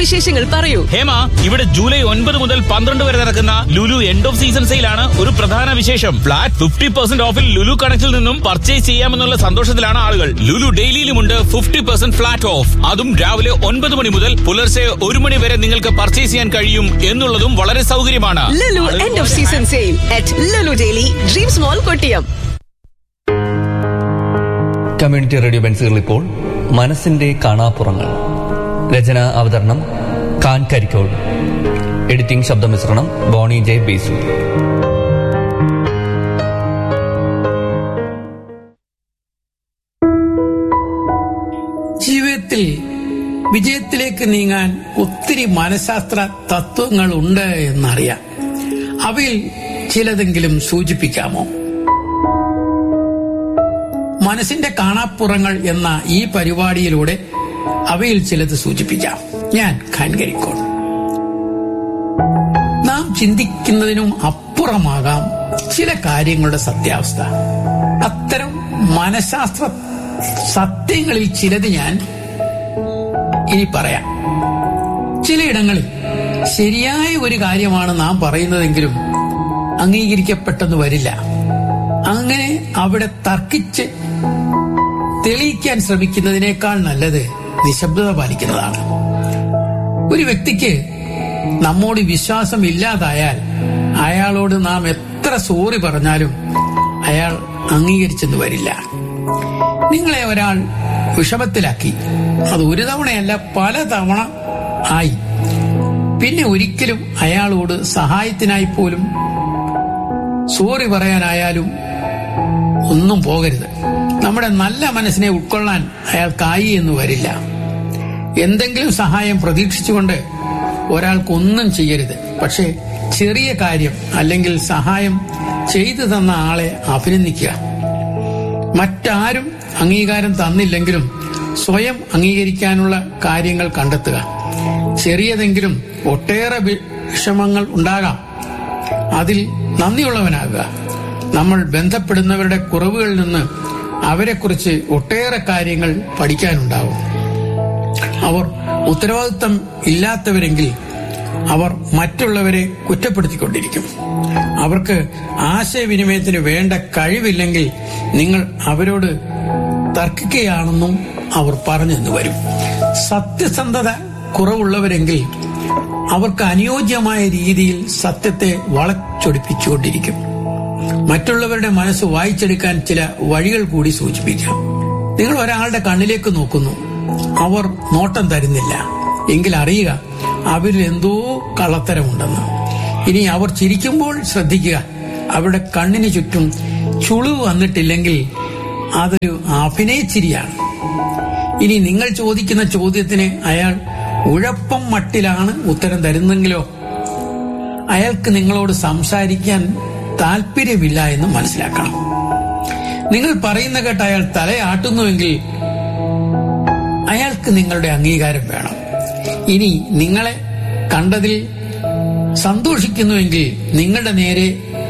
വിശേഷങ്ങൾ പറയൂ ഹേമ ഇവിടെ ജൂലൈ ഒൻപത് മുതൽ പന്ത്രണ്ട് വരെ നടക്കുന്ന ലുലു എൻഡ് ഓഫ് സീസൺ സെയിലാണ് ഒരു പ്രധാന വിശേഷം ഫ്ലാറ്റ് ഫിഫ്റ്റി പെർസെന്റ് ഓഫിൽ ലുലു കണക്റ്റിൽ നിന്നും പർച്ചേസ് ചെയ്യാമെന്നുള്ള സന്തോഷത്തിലാണ് ആളുകൾ ലുലു ഡെയിലിയിലുമുണ്ട് ഫിഫ്റ്റി പെർസെന്റ് ഫ്ലാറ്റ് ഓഫ് അതും രാവിലെ ഒൻപത് മണി മുതൽ പുലർച്ചെ ഒരു മണി വരെ നിങ്ങൾക്ക് പർച്ചേസ് ചെയ്യാൻ കഴിയും എന്നുള്ളതും വളരെ സൗകര്യമാണ് Lulu end of season sale at Lulu daily dreams mall Kottiyam community radio ബെൻസുകൾ ഇപ്പോൾ മനസ്സിന്റെ കാണാപ്പുറങ്ങൾ രചന അവതരണം കാൻ കരിക്കോൾ എഡിറ്റിംഗ് ശബ്ദമിശ്രണം ബോണി ജെ ബേസു ജീവിതത്തിൽ വിജയത്തിലേക്ക് നീങ്ങാൻ ഒത്തിരി മനഃശാസ്ത്ര തത്വങ്ങൾ ഉണ്ട് എന്നറിയാം അവയിൽ ചിലതെങ്കിലും സൂചിപ്പിക്കാമോ മനസ്സിന്റെ കാണാപ്പുറങ്ങൾ എന്ന ഈ പരിപാടിയിലൂടെ അവയിൽ ചിലത് സൂചിപ്പിക്കാം ഞാൻ ഖാൻകരിക്കോൺ നാം ചിന്തിക്കുന്നതിനും അപ്പുറമാകാം ചില കാര്യങ്ങളുടെ സത്യാവസ്ഥ അത്തരം മനഃശാസ്ത്ര സത്യങ്ങളിൽ ചിലത് ഞാൻ ഇനി പറയാം ചിലയിടങ്ങളിൽ ശരിയായ ഒരു കാര്യമാണ് നാം പറയുന്നതെങ്കിലും അംഗീകരിക്കപ്പെട്ടെന്ന് വരില്ല അങ്ങനെ അവിടെ തർക്കിച്ച് തെളിയിക്കാൻ ശ്രമിക്കുന്നതിനേക്കാൾ നല്ലത് നിശബ്ദത പാലിക്കുന്നതാണ് ഒരു വ്യക്തിക്ക് നമ്മോട് വിശ്വാസം ഇല്ലാതായാൽ അയാളോട് നാം എത്ര സോറി പറഞ്ഞാലും അയാൾ അംഗീകരിച്ചെന്ന് വരില്ല നിങ്ങളെ ഒരാൾ വിഷമത്തിലാക്കി അത് ഒരു തവണയല്ല പല തവണ ആയി പിന്നെ ഒരിക്കലും അയാളോട് സഹായത്തിനായി പോലും സോറി പറയാനായാലും ഒന്നും പോകരുത് നമ്മുടെ നല്ല മനസ്സിനെ ഉൾക്കൊള്ളാൻ അയാൾക്കായി എന്ന് വരില്ല എന്തെങ്കിലും സഹായം പ്രതീക്ഷിച്ചുകൊണ്ട് ഒരാൾക്കൊന്നും ചെയ്യരുത് പക്ഷേ ചെറിയ കാര്യം അല്ലെങ്കിൽ സഹായം ചെയ്തു തന്ന ആളെ അഭിനന്ദിക്കുക മറ്റാരും അംഗീകാരം തന്നില്ലെങ്കിലും സ്വയം അംഗീകരിക്കാനുള്ള കാര്യങ്ങൾ കണ്ടെത്തുക ചെറിയതെങ്കിലും ഒട്ടേറെ വിഷമങ്ങൾ ഉണ്ടാകാം അതിൽ നന്ദിയുള്ളവനാകുക നമ്മൾ ബന്ധപ്പെടുന്നവരുടെ കുറവുകളിൽ നിന്ന് അവരെക്കുറിച്ച് ഒട്ടേറെ കാര്യങ്ങൾ പഠിക്കാനുണ്ടാവും അവർ ഉത്തരവാദിത്തം ഇല്ലാത്തവരെങ്കിൽ അവർ മറ്റുള്ളവരെ കുറ്റപ്പെടുത്തിക്കൊണ്ടിരിക്കും അവർക്ക് ആശയവിനിമയത്തിന് വേണ്ട കഴിവില്ലെങ്കിൽ നിങ്ങൾ അവരോട് തർക്കിക്കുകയാണെന്നും അവർ പറഞ്ഞെന്ന് വരും സത്യസന്ധത കുറവുള്ളവരെങ്കിൽ അവർക്ക് അനുയോജ്യമായ രീതിയിൽ സത്യത്തെ വളച്ചൊടിപ്പിച്ചുകൊണ്ടിരിക്കും മറ്റുള്ളവരുടെ മനസ്സ് വായിച്ചെടുക്കാൻ ചില വഴികൾ കൂടി സൂചിപ്പിക്കാം നിങ്ങൾ ഒരാളുടെ കണ്ണിലേക്ക് നോക്കുന്നു അവർ നോട്ടം തരുന്നില്ല എങ്കിൽ അറിയുക അവരിൽ എന്തോ കള്ളത്തരമുണ്ടെന്ന് ഇനി അവർ ചിരിക്കുമ്പോൾ ശ്രദ്ധിക്കുക അവരുടെ കണ്ണിന് ചുറ്റും ചുളിവ് വന്നിട്ടില്ലെങ്കിൽ അതൊരു അഭിനയച്ചിരിയാണ് ഇനി നിങ്ങൾ ചോദിക്കുന്ന ചോദ്യത്തിന് അയാൾ ഉഴപ്പം മട്ടിലാണ് ഉത്തരം തരുന്നെങ്കിലോ അയാൾക്ക് നിങ്ങളോട് സംസാരിക്കാൻ താല്പര്യമില്ല എന്ന് മനസ്സിലാക്കണം നിങ്ങൾ പറയുന്ന കേട്ട് അയാൾ തലയാട്ടുന്നുവെങ്കിൽ അയാൾക്ക് നിങ്ങളുടെ അംഗീകാരം വേണം ഇനി നിങ്ങളെ കണ്ടതിൽ സന്തോഷിക്കുന്നുവെങ്കിൽ നിങ്ങളുടെ നേരെ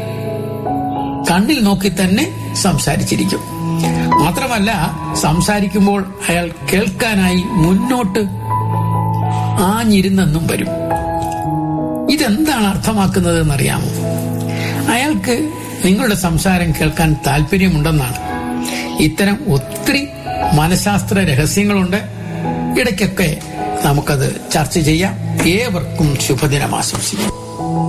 കണ്ണിൽ നോക്കി തന്നെ സംസാരിച്ചിരിക്കും മാത്രമല്ല സംസാരിക്കുമ്പോൾ അയാൾ കേൾക്കാനായി മുന്നോട്ട് ആഞ്ഞിരുന്നെന്നും വരും ഇതെന്താണ് അർത്ഥമാക്കുന്നത് എന്നറിയാമോ അയാൾക്ക് നിങ്ങളുടെ സംസാരം കേൾക്കാൻ താല്പര്യമുണ്ടെന്നാണ് ഇത്തരം ഒത്തിരി മനഃശാസ്ത്ര രഹസ്യങ്ങളുണ്ട് ഇടയ്ക്കൊക്കെ നമുക്കത് ചർച്ച ചെയ്യാം ഏവർക്കും ശുഭദിനം ആശംസിക്കും